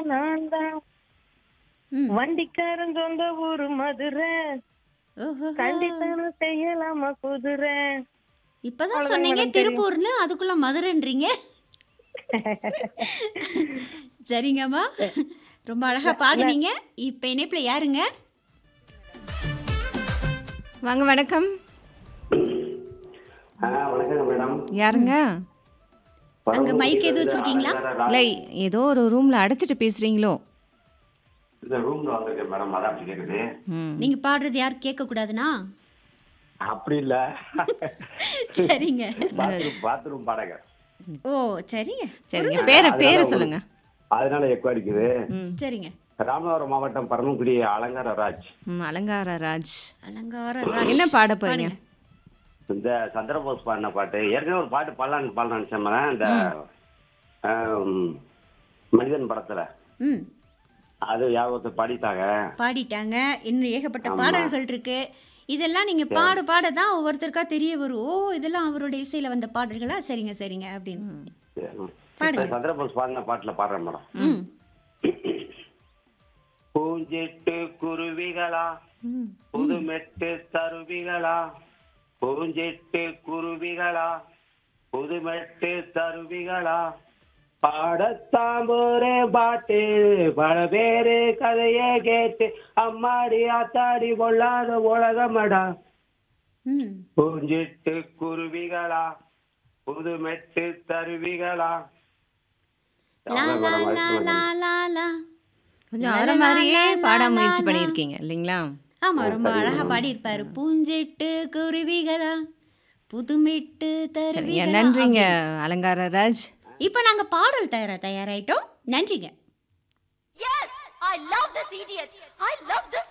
நான் தான் ம். வண்டிக்காரன் சொந்த ஊரு மதுரை ஓஹோ கண்டித்தான செய்யலாமா குதிரை இப்பதான் அவ்வளவுதான் சொன்னீங்க madam தெரியும். திருப்பூர்னு அதுக்குள்ள மதுரைன்றீங்க சரிங்கம்மா ரொம்ப அழகா பாடுனீங்க இப்ப இணைப்புல யாருங்க வாங்க வணக்கம் ஆ, வணக்கங்க மேடம் யாருங்க அங்க மைக் எதுவும் வச்சிருக்கீங்களா இல்லை ஏதோ ஒரு ரூம்ல அடைச்சிட்டு பேசுறீங்களோ இந்த ரூம்ல வந்திருக்கேன் மேடம் அதான் அப்படி கேக்குது ம் நீங்க பாடுறது யாரும் கேட்க கூடாதுனா அப்படி இல்ல சரிங்க பாத்ரூம் பாத்ரூம் பாடக ஓ சரிங்க சரிங்க பேரை பேரை அதனால சொல்லுங்க அதனால எக்கோ அடிக்குது ம் சரிங்க ராமநாதபுரம் மாவட்டம் பரமக்குடி அலங்கார ராஜ் ம் அலங்கார ராஜ் அலங்கார என்ன பாட போறீங்க இந்த சந்திரபோஸ் பாடின பாட்டு ஏற்கனவே ஒரு பாட்டு பாடலான்னு பாடலான்னு நினைச்சேன் மேடம். இந்த ஆம், மனிதன் படத்துல ம் அது யாபத்தை பாடிட்டாங்க பாடிட்டாங்க இன்னும் ஏகப்பட்ட பாடல்கள் இருக்கு இதெல்லாம் நீங்க பாட பாட தான் ஒவ்வொருத்தருக்கா தெரிய வரும் ஓ இதெல்லாம் அவருடைய இசையில வந்த பாடல்களா சரிங்க சரிங்க அப்படின்னு இப்ப சந்திரபோஸ் பாடின பாட்டுல பாடுறேன் மேடம் ம் பூஞ்சிட்டு குருவிகளா ம் புதுமெட்டு தருவிகளா பூஞ்சிட்டு குருவிகளா புதுமெட்டு தருவிகளா பாடத்தாம்பூரே பாட்டு பல பேரு கதைய கேட்டு அம்மாடி ஆத்தாடி பொல்லாத உலகமடா ம் பூஞ்சிட்டு குருவிகளா புதுமெட்டு தருவிகளா லா லா லா லா லா லா கொஞ்சம் அவரை மாதிரியே பாட முயற்சி பண்ணியிருக்கீங்க இல்லைங்களா ஆமா ரொம்ப அழகா பாடியிருப்பாரு பூஞ்சிட்டு குருவிகளா புதுமிட்டு சரிங்க தருவிகளா நன்றிங்க அலங்கார ராஜ் இப்போ நாங்க பாடல் தயாரா தயாராயிட்டோம் நன்றிங்க Yes! I love this idiot! I love this